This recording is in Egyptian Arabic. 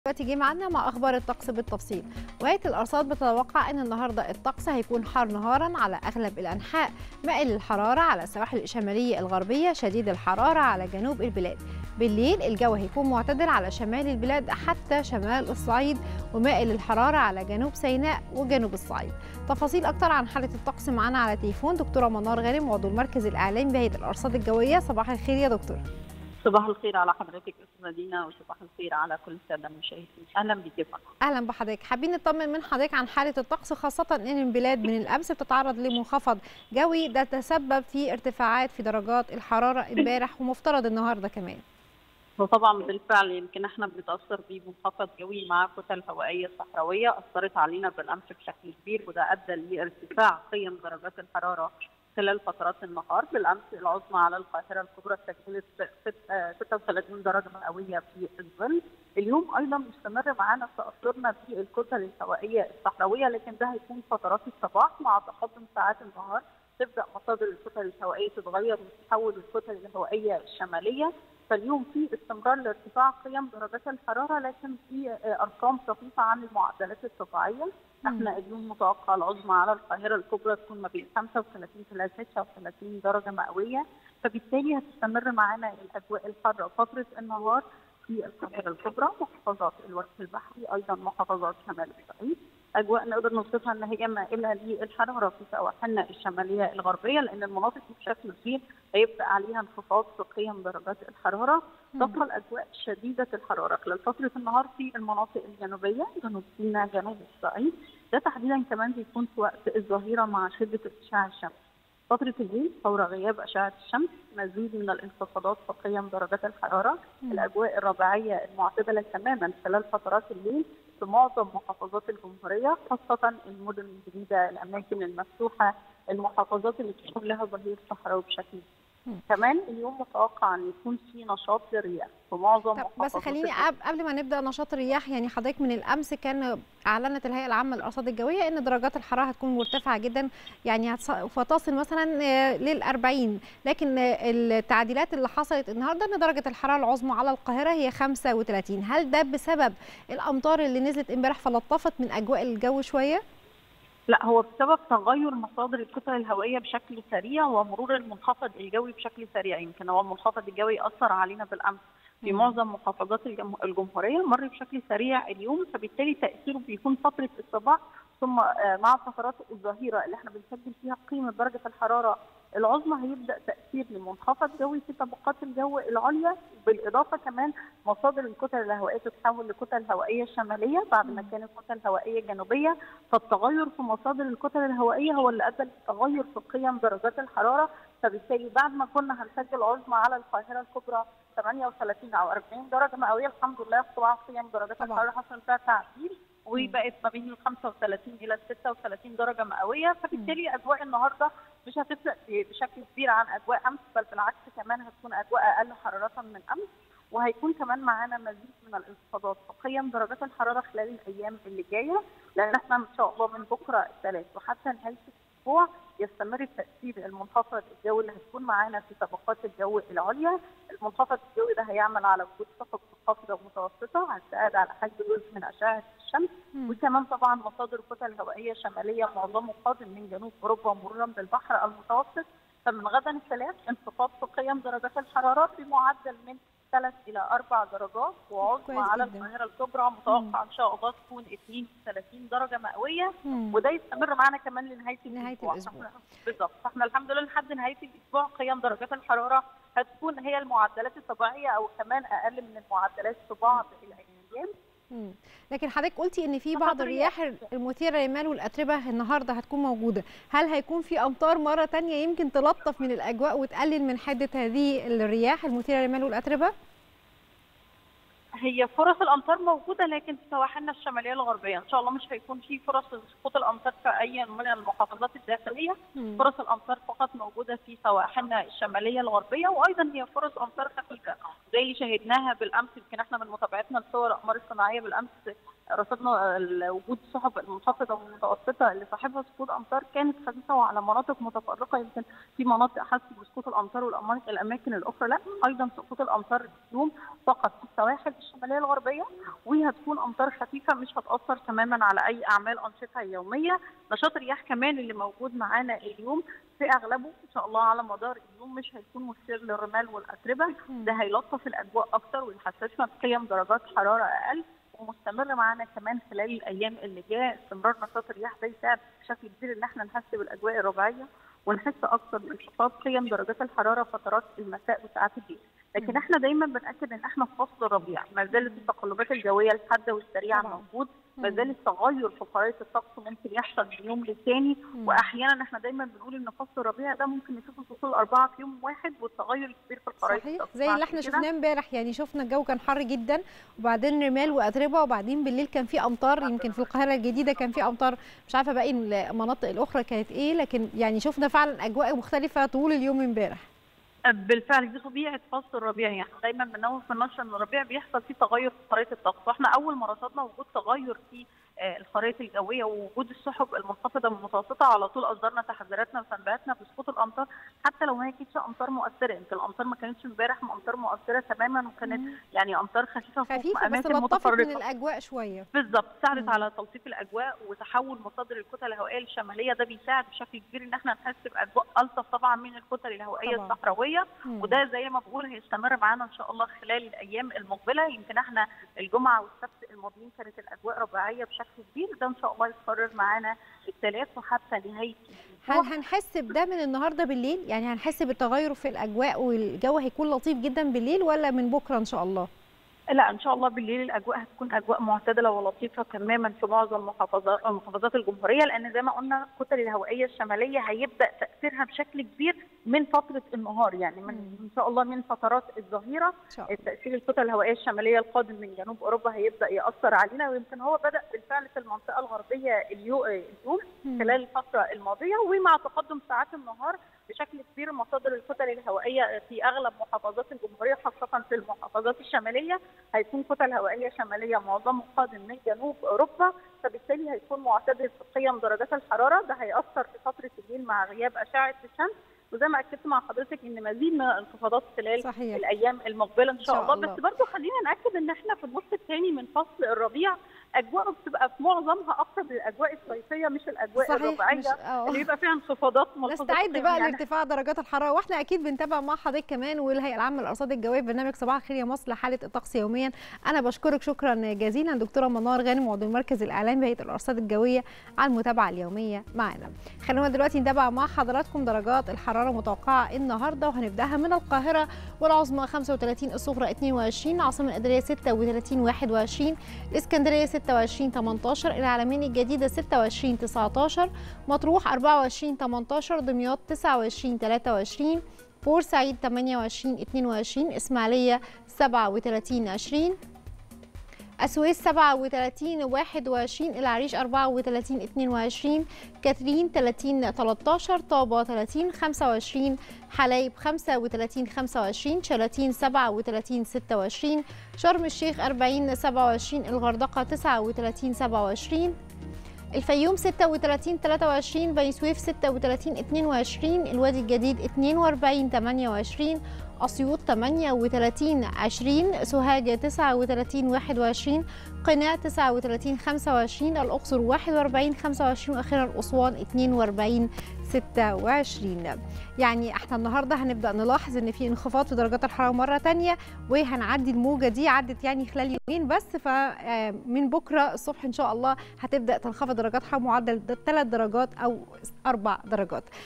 دلوقتي جه معانا مع اخبار الطقس بالتفصيل وهيئه الارصاد بتتوقع ان النهارده الطقس هيكون حار نهارا على اغلب الانحاء مائل الحراره على السواحل الشماليه الغربيه شديد الحراره على جنوب البلاد بالليل الجو هيكون معتدل على شمال البلاد حتى شمال الصعيد ومائل الحراره على جنوب سيناء وجنوب الصعيد تفاصيل اكتر عن حاله الطقس معانا على تليفون دكتوره منار غانم عضو المركز الاعلامي بهيئه الارصاد الجويه صباح الخير يا دكتور صباح الخير على حضرتك استاذه دينا وصباح الخير على كل الساده المشاهدين اهلا بك يا فندم اهلا بحضرتك حابين نطمن من حضرتك عن حاله الطقس خاصه ان البلاد من الامس بتتعرض لمنخفض جوي ده تسبب في ارتفاعات في درجات الحراره امبارح ومفترض النهارده كمان وطبعا بالفعل يمكن احنا بنتاثر بمنخفض جوي مع كتل هوائيه صحراويه اثرت علينا بالامس بشكل كبير وده ادى لارتفاع قيم درجات الحراره خلال فترات النهار بالامس العظمى على القاهره الكبرى سجلت 36 درجه مئويه في الظل اليوم ايضا مستمر معانا تاثرنا بالكتل الهوائيه الصحراويه لكن ده هيكون فترات الصباح مع تقدم ساعات النهار تبدا مصادر الكتل الهوائيه تتغير وتتحول للكتل الهوائيه الشماليه فاليوم في استمرار لارتفاع قيم درجات الحراره لكن في ارقام طفيفه عن المعدلات الطبيعيه احنا اليوم متوقع العظمى على القاهره الكبرى تكون ما بين 35 الى 36 درجه مئويه فبالتالي هتستمر معانا الاجواء الحاره فتره النهار في القاهره الكبرى محافظات الوجه البحري ايضا محافظات شمال الصعيد اجواء نقدر نوصفها ان هي مائله للحراره في سواحلنا الشماليه الغربيه لان المناطق دي بشكل كبير هيبدا عليها انخفاض في قيم درجات الحراره تبقى الاجواء شديده الحراره خلال فتره النهار في المناطق الجنوبيه جنوب سيناء جنوب الصعيد ده تحديدا كمان بيكون في وقت الظهيره مع شده اشعاع الشمس فترة الليل فور غياب أشعة الشمس مزيد من الانخفاضات في قيم درجات الحرارة م. الأجواء الربيعية المعتدلة تماما خلال فترات الليل في معظم محافظات الجمهورية خاصة المدن الجديدة الأماكن المفتوحة المحافظات اللي تكون لها ظهير صحراوي بشكل كمان اليوم متوقع ان يكون في نشاط للرياح في معظم طب بس خليني قبل ما نبدا نشاط الرياح يعني حضرتك من الامس كان اعلنت الهيئه العامه للارصاد الجويه ان درجات الحراره هتكون مرتفعه جدا يعني فتصل مثلا لل 40 لكن التعديلات اللي حصلت النهارده ان درجه الحراره العظمى على القاهره هي 35 هل ده بسبب الامطار اللي نزلت امبارح فلطفت من اجواء الجو شويه؟ لا هو بسبب تغير مصادر الكتل الهوائيه بشكل سريع ومرور المنخفض الجوي بشكل سريع يمكن هو المنخفض الجوي اثر علينا بالامس في معظم محافظات الجمهوريه مر بشكل سريع اليوم فبالتالي تاثيره بيكون فتره الصباح ثم مع فترات الظهيره اللي احنا بنسجل فيها قيمه درجه الحراره العظمى هيبدا تاثير لمنخفض جوي في طبقات الجو العليا بالاضافه كمان مصادر الكتل الهوائيه تتحول لكتل هوائيه شماليه بعد ما كانت كتل هوائيه جنوبيه فالتغير في مصادر الكتل الهوائيه هو اللي ادى للتغير في قيم درجات الحراره فبالتالي بعد ما كنا هنسجل عظمى على القاهره الكبرى 38 او 40 درجه مئويه الحمد لله طبعا قيم درجات الحراره حصل فيها تعديل وبقت ما بين ال 35 الى 36 درجه مئويه فبالتالي اجواء النهارده مش هتفرق بشكل كبير عن اجواء امس بل بالعكس كمان هتكون اجواء اقل حراره من امس وهيكون كمان معانا مزيد من الانخفاضات في قيم درجات الحراره خلال الايام اللي جايه لان احنا ان شاء الله من بكره الثلاث وحتى نهايه الاسبوع يستمر التاثير المنخفض الجوي اللي هتكون معانا في طبقات الجو العليا، المنخفض الجوي ده هيعمل على وجود سحب منخفضه ومتوسطه هتساعد على حجب جزء من اشعه الشمس وكمان طبعا مصادر كتل هوائيه شماليه معظمه قادم من جنوب اوروبا مرورا بالبحر المتوسط فمن غدا الثلاث انخفاض في قيم درجات الحراره بمعدل من ثلاث الى اربع درجات وعظمى على القاهره الكبرى متوقع ان شاء الله تكون 32 درجه مئويه مم. وده يستمر معانا كمان لنهايه نهاية الاسبوع الأسبوع. بالظبط فاحنا الحمد لله لحد نهايه الاسبوع قيم درجات الحراره هتكون هي المعدلات الطبيعيه او كمان اقل من المعدلات في بعض الايام مم. لكن حضرتك قلتي ان في بعض الرياح المثيره للمال والاتربه النهارده هتكون موجوده هل هيكون في امطار مره تانية يمكن تلطف من الاجواء وتقلل من حده هذه الرياح المثيره للمال والاتربه هي فرص الامطار موجوده لكن في سواحلنا الشماليه الغربيه ان شاء الله مش هيكون في فرص سقوط الامطار في اي من المحافظات الداخليه مم. فرص الامطار فقط موجوده في سواحلنا الشماليه الغربيه وايضا هي فرص امطار خفيفه زي اللي شهدناها بالامس يمكن احنا من متابعتنا لصور الاقمار الصناعيه بالامس رصدنا ال- وجود السحب المنخفضه والمتوسطه اللي صاحبها سقوط امطار كانت خفيفه وعلى مناطق متفرقه يمكن في مناطق حاسه بسقوط الامطار والاماكن الاماكن الاخرى لا ايضا سقوط الامطار اليوم فقط في السواحل الشماليه الغربيه وهتكون امطار خفيفه مش هتاثر تماما على اي اعمال انشطه يوميه نشاط الرياح كمان اللي موجود معانا اليوم في اغلبه ان شاء الله على مدار اليوم مش هيكون مثير للرمال والاتربه ده هيلطف الاجواء اكتر ويحسسنا بقيم درجات حراره اقل ومستمر معانا كمان خلال الايام اللي جايه استمرار نشاط الرياح ده يساعد بشكل كبير ان احنا نحس بالاجواء الربيعيه ونحس اكثر بانخفاض قيم درجات الحراره فترات المساء وساعات الليل لكن احنا دايما بناكد ان احنا في فصل الربيع ما زالت التقلبات الجويه الحاده والسريعه طبعاً. موجود ما زال التغير في خرائط الطقس ممكن يحصل من يوم للتاني واحيانا احنا دايما بنقول ان فصل الربيع ده ممكن نشوف الفصول الاربعه في يوم واحد والتغير الكبير في الخرائط صحيح الطقس. زي اللي فعشان احنا كده شفناه امبارح يعني شفنا الجو كان حر جدا وبعدين رمال واتربه وبعدين بالليل كان في امطار يمكن في القاهره الجديده كان في امطار مش عارفه باقي المناطق الاخرى كانت ايه لكن يعني شفنا فعلا اجواء مختلفه طول اليوم امبارح بالفعل دي طبيعه فصل الربيع يعني احنا دايما بنوه في النشر ان الربيع بيحصل فيه تغير في خرائط الطقس واحنا اول ما رصدنا وجود تغير في آه، الخرائط الجويه ووجود السحب المنخفضه من المتوسطه على طول اصدرنا تحذيراتنا وتنبيهاتنا بسقوط الامطار حتى لو ما هي كانتش امطار مؤثره يمكن الامطار ما كانتش امبارح امطار مؤثره تماما وكانت يعني امطار خفيفه في خفيفه بس اماكن لطفت من متفرقه الاجواء شويه بالظبط ساعدت مم. على تلطيف الاجواء وتحول مصادر الكتل الهوائيه الشماليه ده بيساعد بشكل كبير ان احنا نحس باجواء الطف طبعا من الكتل الهوائيه طبعاً. الصحراويه مم. وده زي ما بقول هيستمر معانا ان شاء الله خلال الايام المقبله يمكن احنا الجمعه والسبت الماضيين كانت الاجواء ربيعيه بشكل كبير ده ان شاء الله يتكرر معانا الثلاث وحتى نهايه هل الأسبوع. هنحس بده من النهارده بالليل يعني هنحس بالتغير في الاجواء والجو هيكون لطيف جدا بالليل ولا من بكره ان شاء الله لا ان شاء الله بالليل الاجواء هتكون اجواء معتدله ولطيفه تماما في معظم محافظات محافظات الجمهوريه لان زي ما قلنا الكتل الهوائيه الشماليه هيبدا تاثيرها بشكل كبير من فتره النهار يعني من مم. ان شاء الله من فترات الظهيره ان شاء الله التاثير الكتل الهوائيه الشماليه القادم من جنوب اوروبا هيبدا ياثر علينا ويمكن هو بدا بالفعل في المنطقه الغربيه اليو- اليوم مم. خلال الفتره الماضيه ومع تقدم ساعات النهار بشكل كبير مصادر الكتل الهوائيه في اغلب محافظات الجمهوريه خاصه في المحافظات الشماليه هيكون كتل هوائيه شماليه معظمه قادم من جنوب اوروبا فبالتالي هيكون معتدل في قيم درجات الحراره ده هياثر في فتره الليل مع غياب اشعه الشمس وزي ما اكدت مع حضرتك ان مزيد من الانخفاضات خلال صحيح الايام المقبله ان شاء, شاء الله. الله. بس برضه خلينا ناكد ان احنا في النص الثاني من فصل الربيع اجواءه بتبقى في معظمها اقرب للاجواء الصيفيه مش الاجواء صحيح الربيعيه مش آه. اللي بيبقى فيها انخفاضات ملحوظه نستعد قيم بقى يعني لارتفاع درجات الحراره واحنا اكيد بنتابع مع حضرتك كمان والهيئه العامه للارصاد الجويه في برنامج صباح الخير يا مصر لحاله الطقس يوميا انا بشكرك شكرا جزيلا دكتوره منار غانم عضو المركز الاعلامي بهيئه الارصاد الجويه على المتابعه اليوميه معنا خلونا دلوقتي نتابع مع حضراتكم درجات الحراره متوقعه النهارده وهنبداها من القاهره والعظمى 35 الصغرى 22 العاصمه الاداريه 36 21 الاسكندريه 26 18 العلمين الجديده 26 19 مطروح 24 18 دمياط 29 23 بورسعيد 28 22 اسماعيليه 37 20 السويس 37 21 العريش 34 22 كاترين 30 13 طابة 30 25 حلايب 35 25 شلاتين 37 26 شرم الشيخ 40 27 الغردقة 39 27 الفيوم 36 23 بني سويف 36 22 الوادي الجديد 42 28 أسيوط 38 20 سوهاج 39 21 قنا 39 25 الأقصر 41 25 وأخيرا أسوان 42 26 يعني احنا النهارده هنبدا نلاحظ ان في انخفاض في درجات الحراره مره تانية وهنعدي الموجه دي عدت يعني خلال يومين بس فمن بكره الصبح ان شاء الله هتبدا تنخفض درجات حراره معدل 3 درجات او 4 درجات